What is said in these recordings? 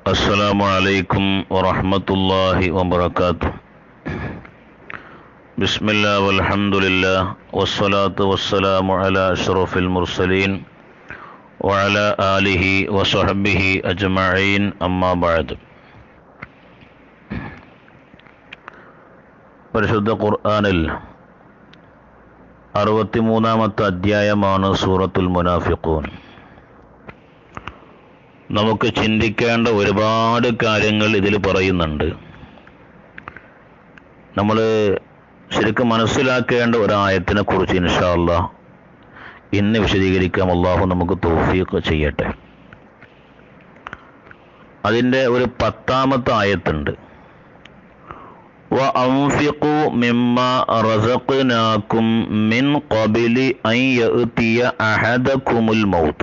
السلام عليكم ورحمة الله وبركاته بسم الله والحمد لله والصلاة والسلام على أشرف المرسلين وعلى آله وصحبه أجمعين أما بعد പരിശുദ്ധ ഖുർആനിൽ അറുപത്തിമൂന്നാമത്തെ അധ്യായമാണ് സൂറത്തുൽ മുനാഫിഖൂൻ നമുക്ക് ചിന്തിക്കേണ്ട ഒരുപാട് കാര്യങ്ങൾ ഇതിൽ പറയുന്നുണ്ട് നമ്മൾ ശരിക്കും മനസ്സിലാക്കേണ്ട ഒരായത്തിനെ കുറിച്ച് ഇൻഷാല്ല ഇന്ന് വിശദീകരിക്കാം അള്ളാഹു നമുക്ക് തോഫീക്ക് ചെയ്യട്ടെ അതിൻ്റെ ഒരു പത്താമത്തെ ആയത്തുണ്ട് وأنفقوا مما رزقناكم من قبل أن يأتي أحدكم الموت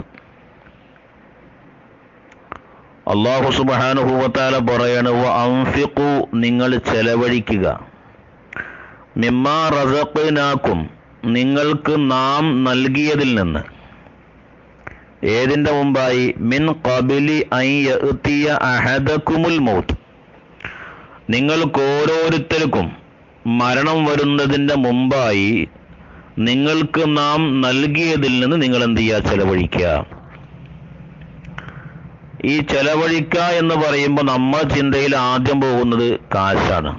അള്ളാഹു സുബാനുഭൂവത്താല പറയാണ് അംഫിക്കു നിങ്ങൾ ചെലവഴിക്കുക മിമ്മാ റസഖ്നാക്കും നിങ്ങൾക്ക് നാം നൽകിയതിൽ നിന്ന് ഏതിന്റെ മുമ്പായി മിൻ കബിലി ഐയ അഹദക്കുമുൽ മൗത്ത് നിങ്ങൾക്ക് ഓരോരുത്തർക്കും മരണം വരുന്നതിന്റെ മുമ്പായി നിങ്ങൾക്ക് നാം നൽകിയതിൽ നിന്ന് നിങ്ങൾ എന്ത് ചെയ്യുക ചെലവഴിക്കുക ഈ ചെലവഴിക്ക എന്ന് പറയുമ്പോൾ നമ്മൾ ചിന്തയിൽ ആദ്യം പോകുന്നത് കാശാണ്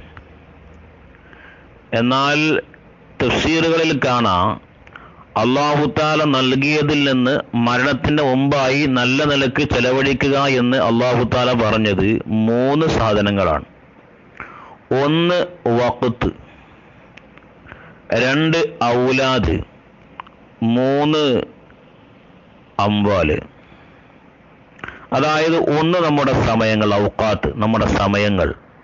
എന്നാൽ തഫ്സീറുകളിൽ കാണാം അള്ളാഹുത്താല നൽകിയതിൽ നിന്ന് മരണത്തിന്റെ മുമ്പായി നല്ല നിലക്ക് ചെലവഴിക്കുക എന്ന് അള്ളാഹുത്താല പറഞ്ഞത് മൂന്ന് സാധനങ്ങളാണ് ഒന്ന് വക്കത്ത് രണ്ട് ഔലാദ് മൂന്ന് അംവാല് അതായത് ഒന്ന് നമ്മുടെ സമയങ്ങൾ ഔക്കാത്ത് നമ്മുടെ സമയങ്ങൾ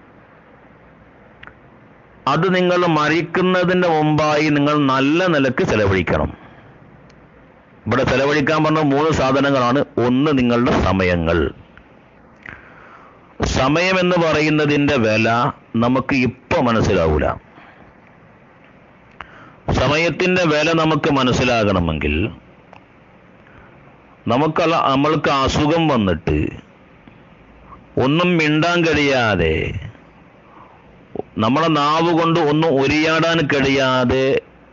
അത് നിങ്ങൾ മരിക്കുന്നതിന് മുമ്പായി നിങ്ങൾ നല്ല നിലക്ക് ചെലവഴിക്കണം ഇവിടെ ചെലവഴിക്കാൻ പറഞ്ഞ മൂന്ന് സാധനങ്ങളാണ് ഒന്ന് നിങ്ങളുടെ സമയങ്ങൾ സമയം എന്ന് പറയുന്നതിന്റെ വില നമുക്ക് ഇപ്പൊ മനസ്സിലാവൂല സമയത്തിന്റെ വില നമുക്ക് മനസ്സിലാകണമെങ്കിൽ നമുക്കല്ല നമ്മൾക്ക് അസുഖം വന്നിട്ട് ഒന്നും മിണ്ടാൻ കഴിയാതെ നമ്മളെ നാവ് കൊണ്ട് ഒന്നും ഒരിയാടാൻ കഴിയാതെ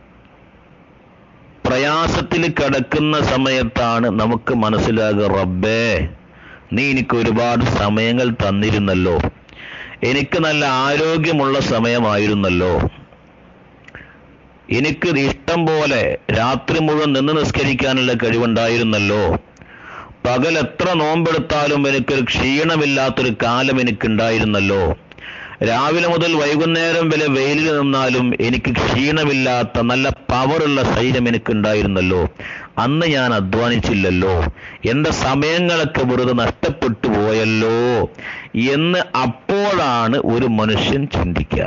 പ്രയാസത്തിൽ കിടക്കുന്ന സമയത്താണ് നമുക്ക് മനസ്സിലാകുക റബ്ബേ നീ എനിക്ക് ഒരുപാട് സമയങ്ങൾ തന്നിരുന്നല്ലോ എനിക്ക് നല്ല ആരോഗ്യമുള്ള സമയമായിരുന്നല്ലോ എനിക്ക് ഇഷ്ടം പോലെ രാത്രി മുഴുവൻ നിന്ന് നിസ്കരിക്കാനുള്ള കഴിവുണ്ടായിരുന്നല്ലോ പകൽ എത്ര നോമ്പെടുത്താലും എനിക്കൊരു ക്ഷീണമില്ലാത്തൊരു കാലം എനിക്കുണ്ടായിരുന്നല്ലോ രാവിലെ മുതൽ വൈകുന്നേരം വരെ വെയിലിൽ നിന്നാലും എനിക്ക് ക്ഷീണമില്ലാത്ത നല്ല പവറുള്ള ശരീരം എനിക്കുണ്ടായിരുന്നല്ലോ അന്ന് ഞാൻ അധ്വാനിച്ചില്ലല്ലോ എന്റെ സമയങ്ങളൊക്കെ വെറുതെ നഷ്ടപ്പെട്ടു പോയല്ലോ എന്ന് അപ്പോഴാണ് ഒരു മനുഷ്യൻ ചിന്തിക്കുക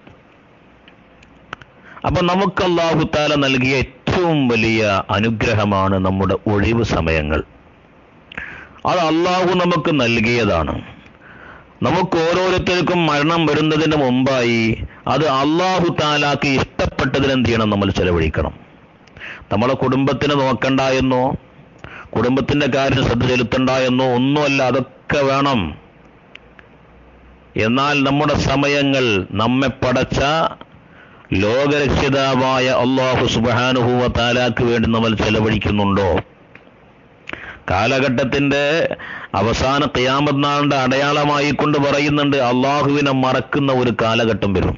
അപ്പൊ നമുക്ക് അള്ളാഹുത്താല നൽകിയ ഏറ്റവും വലിയ അനുഗ്രഹമാണ് നമ്മുടെ ഒഴിവ് സമയങ്ങൾ അത് അള്ളാഹു നമുക്ക് നൽകിയതാണ് നമുക്ക് ഓരോരുത്തർക്കും മരണം വരുന്നതിന് മുമ്പായി അത് അള്ളാഹു താലാക്ക് ഇഷ്ടപ്പെട്ടതിന് എന്ത് ചെയ്യണം നമ്മൾ ചെലവഴിക്കണം നമ്മളെ കുടുംബത്തിന് നോക്കണ്ട എന്നോ കുടുംബത്തിന്റെ കാര്യം ശ്രദ്ധ ചെലുത്തണ്ട എന്നോ ഒന്നുമല്ല അതൊക്കെ വേണം എന്നാൽ നമ്മുടെ സമയങ്ങൾ നമ്മെ പടച്ച ലോകരക്ഷിതാവായ അള്ളാഹു സുബാനുഭൂവ താലാക്ക് വേണ്ടി നമ്മൾ ചെലവഴിക്കുന്നുണ്ടോ കാലഘട്ടത്തിന്റെ അവസാന ഖിയാമത് നാളിന്റെ അടയാളമായി കൊണ്ട് പറയുന്നുണ്ട് അള്ളാഹുവിനെ മറക്കുന്ന ഒരു കാലഘട്ടം വരും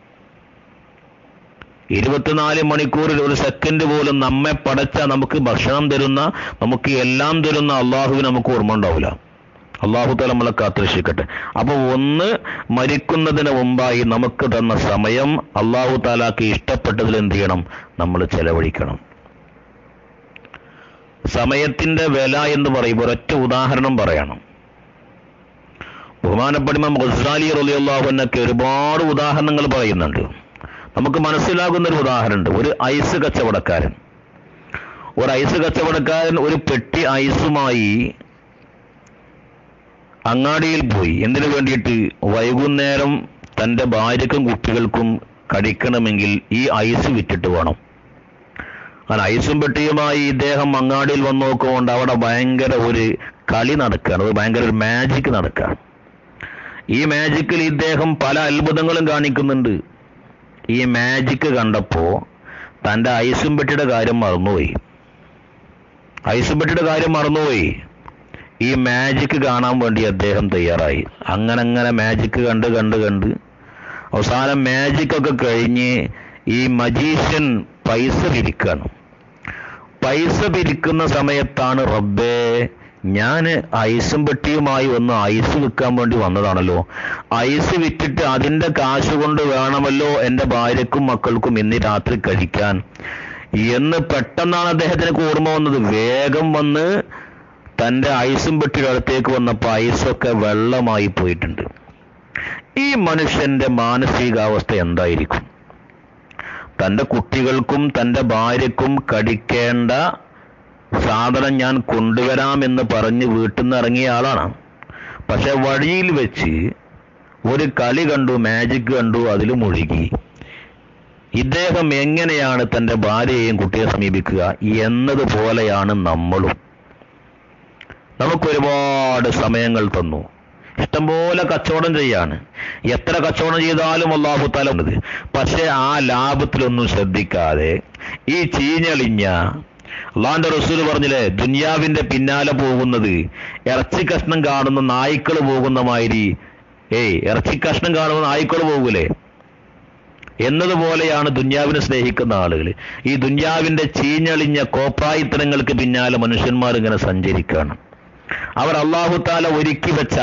ഇരുപത്തിനാല് മണിക്കൂറിൽ ഒരു സെക്കൻഡ് പോലും നമ്മെ പടച്ച നമുക്ക് ഭക്ഷണം തരുന്ന നമുക്ക് എല്ലാം തരുന്ന അള്ളാഹുവിന് നമുക്ക് ഓർമ്മ ഉണ്ടാവില്ല അള്ളാഹു തല നമ്മളെ കാത്തുരക്ഷിക്കട്ടെ അപ്പൊ ഒന്ന് മരിക്കുന്നതിന് മുമ്പായി നമുക്ക് തന്ന സമയം അള്ളാഹു താലാക്ക് ഇഷ്ടപ്പെട്ടതിൽ എന്ത് ചെയ്യണം നമ്മൾ ചെലവഴിക്കണം സമയത്തിന്റെ വില എന്ന് പറയുമ്പോൾ ഒരൊറ്റ ഉദാഹരണം പറയണം ബഹുമാനപ്പെടുമ്പ ഗസാലി റലിയുള്ളാഹുനൊക്കെ ഒരുപാട് ഉദാഹരണങ്ങൾ പറയുന്നുണ്ട് നമുക്ക് മനസ്സിലാകുന്ന ഒരു ഉദാഹരണമുണ്ട് ഒരു ഐസ് കച്ചവടക്കാരൻ ഒരു ഐസ് കച്ചവടക്കാരൻ ഒരു പെട്ടി ഐസുമായി അങ്ങാടിയിൽ പോയി എന്തിനു വേണ്ടിയിട്ട് വൈകുന്നേരം തന്റെ ഭാര്യക്കും കുട്ടികൾക്കും കഴിക്കണമെങ്കിൽ ഈ ഐസ് വിറ്റിട്ട് വേണം അങ്ങനെ ഐസും പെട്ടിയുമായി ഇദ്ദേഹം അങ്ങാടിയിൽ വന്ന് നോക്കുകൊണ്ട് അവിടെ ഭയങ്കര ഒരു കളി നടക്കുകയാണ് അത് ഭയങ്കര ഒരു മാജിക് നടക്കുകയാണ് ഈ മാജിക്കിൽ ഇദ്ദേഹം പല അത്ഭുതങ്ങളും കാണിക്കുന്നുണ്ട് ഈ മാജിക്ക് കണ്ടപ്പോ തന്റെ ഐസും പെട്ടിയുടെ കാര്യം മറന്നുപോയി ഐസും പെട്ടിയുടെ കാര്യം മറന്നുപോയി ഈ മാജിക്ക് കാണാൻ വേണ്ടി അദ്ദേഹം തയ്യാറായി അങ്ങനെ അങ്ങനെ മാജിക്ക് കണ്ട് കണ്ട് കണ്ട് അവസാനം മാജിക് ഒക്കെ കഴിഞ്ഞ് ഈ മജീഷ്യൻ പൈസ പിരിക്കാണ് പൈസ പിരിക്കുന്ന സമയത്താണ് റബ്ബേ ഞാൻ ഐസും പെട്ടിയുമായി വന്ന് ഐസ് വിൽക്കാൻ വേണ്ടി വന്നതാണല്ലോ ഐസ് വിറ്റിട്ട് അതിന്റെ കാശ് കൊണ്ട് വേണമല്ലോ എൻ്റെ ഭാര്യക്കും മക്കൾക്കും ഇന്ന് രാത്രി കഴിക്കാൻ എന്ന് പെട്ടെന്നാണ് അദ്ദേഹത്തിന് ഓർമ്മ വന്നത് വേഗം വന്ന് തന്റെ ഐസും പെട്ടിയുടെ അടുത്തേക്ക് വന്നപ്പോൾ ഐസൊക്കെ വെള്ളമായി പോയിട്ടുണ്ട് ഈ മനുഷ്യന്റെ മാനസികാവസ്ഥ എന്തായിരിക്കും തന്റെ കുട്ടികൾക്കും തന്റെ ഭാര്യക്കും കടിക്കേണ്ട സാധനം ഞാൻ കൊണ്ടുവരാമെന്ന് പറഞ്ഞ് വീട്ടിൽ നിന്ന് ഇറങ്ങിയ ആളാണ് പക്ഷെ വഴിയിൽ വെച്ച് ഒരു കളി കണ്ടു മാജിക് കണ്ടു അതിൽ മുഴുകി ഇദ്ദേഹം എങ്ങനെയാണ് തന്റെ ഭാര്യയെയും കുട്ടിയെ സമീപിക്കുക എന്നതുപോലെയാണ് നമ്മളും നമുക്ക് ഒരുപാട് സമയങ്ങൾ തന്നു ഇഷ്ടംപോലെ കച്ചവടം ചെയ്യാണ് എത്ര കച്ചവടം ചെയ്താലും അള്ളാഹു താല ഉള്ളത് പക്ഷെ ആ ലാഭത്തിലൊന്നും ശ്രദ്ധിക്കാതെ ഈ ചീഞ്ഞളിഞ്ഞ അള്ളാന്റെ റസൂൽ പറഞ്ഞില്ലേ ദുന്യാവിന്റെ പിന്നാലെ പോകുന്നത് ഇറച്ചി കഷ്ണം കാണുന്ന നായ്ക്കൾ പോകുന്ന മാതിരി ഏയ് ഇറച്ചി കഷ്ണം കാണുന്ന നായ്ക്കൾ പോകൂലേ എന്നതുപോലെയാണ് ദുന്യാവിനെ സ്നേഹിക്കുന്ന ആളുകൾ ഈ ദുന്യാവിന്റെ ചീഞ്ഞളിഞ്ഞ കോപ്രായിത്തരങ്ങൾക്ക് പിന്നാലെ മനുഷ്യന്മാർ ഇങ്ങനെ സഞ്ചരിക്കുകയാണ് അവർ അള്ളാഹു താല ഒരുക്കി വെച്ച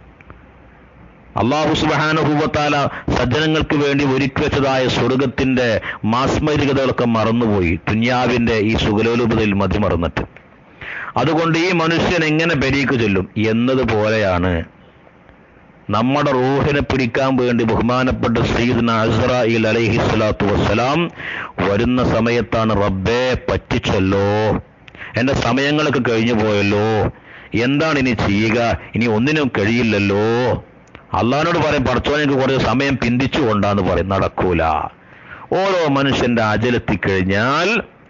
അള്ളാഹു സുബാനുഭൂവത്താല സജ്ജനങ്ങൾക്ക് വേണ്ടി ഒരുക്കി വെച്ചതായ സ്വർഗത്തിന്റെ മാസ്മരികതകളൊക്കെ മറന്നുപോയി ദുന്യാവിന്റെ ഈ സുഖലോലുപതയിൽ മതി മറന്നിട്ട് അതുകൊണ്ട് ഈ മനുഷ്യൻ എങ്ങനെ ബരീക്ക് ചൊല്ലും എന്നതുപോലെയാണ് നമ്മുടെ റൂഹിനെ പിടിക്കാൻ വേണ്ടി ബഹുമാനപ്പെട്ട സയ്യിദ്ന അസ്രായിൽ അലൈഹി സ്വലാത്തു വസ്സലാം വരുന്ന സമയത്താണ് റബ്ബേ പറ്റിച്ചല്ലോ എന്റെ സമയങ്ങളൊക്കെ കഴിഞ്ഞു പോയല്ലോ എന്താണ് ഇനി ചെയ്യുക ഇനി ഒന്നിനും കഴിയില്ലല്ലോ അള്ളഹാനോട് പറയും പടച്ചോനെനിക്ക് കുറേ സമയം പിന്തിച്ചു കൊണ്ടാന്ന് പറയും നടക്കൂല ഓരോ മനുഷ്യന്റെ അജലെത്തിക്കഴിഞ്ഞാൽ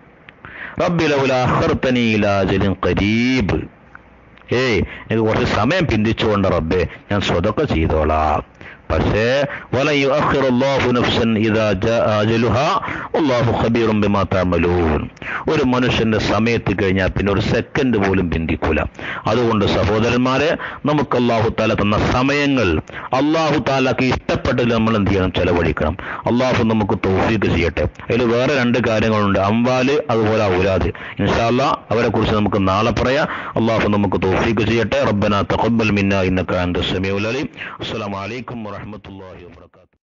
റബ്ബിലൗലാഹർത്തനീലാജലിൻ കരീബ് ഏയ് എനിക്ക് കുറച്ച് സമയം പിന്തിച്ചുകൊണ്ട് റബ്ബേ ഞാൻ സ്വതൊക്കെ ചെയ്തോളാം പക്ഷേ വല യുഅഖിറുല്ലാഹു നഫ്സൻ ഇദാ ജാഅ അജലുഹാ വല്ലാഹു ഖബീറും ബിമാ തഅമലൂൻ ഒരു മനുഷ്യന്റെ സമയത്ത് കഴിഞ്ഞാൽ പിന്നെ ഒരു സെക്കൻഡ് പോലും പിന്തിക്കൂല അതുകൊണ്ട് സഹോദരന്മാരെ നമുക്ക് അള്ളാഹു താല തന്ന സമയങ്ങൾ അള്ളാഹു താലാക്ക് ഇഷ്ടപ്പെട്ടതിൽ നമ്മൾ എന്ത് ചെയ്യണം ചെലവഴിക്കണം അള്ളാഹു നമുക്ക് തൗഫീക്ക് ചെയ്യട്ടെ അതിൽ വേറെ രണ്ട് കാര്യങ്ങളുണ്ട് അംവാല് അതുപോലെ ഔലാദ് ഇൻഷാല്ല അവരെ കുറിച്ച് നമുക്ക് നാളെ പറയാം അള്ളാഹു നമുക്ക് തൗഫീക്ക് ചെയ്യട്ടെ റബ്ബന തഖബ്ബൽ മിന്ന ഇന്നക അൻത സമീഉൽ അലീം അസ്സലാമു അലൈക്കും വറഹ്മത്തുള്ളാഹി വബറകാതുഹു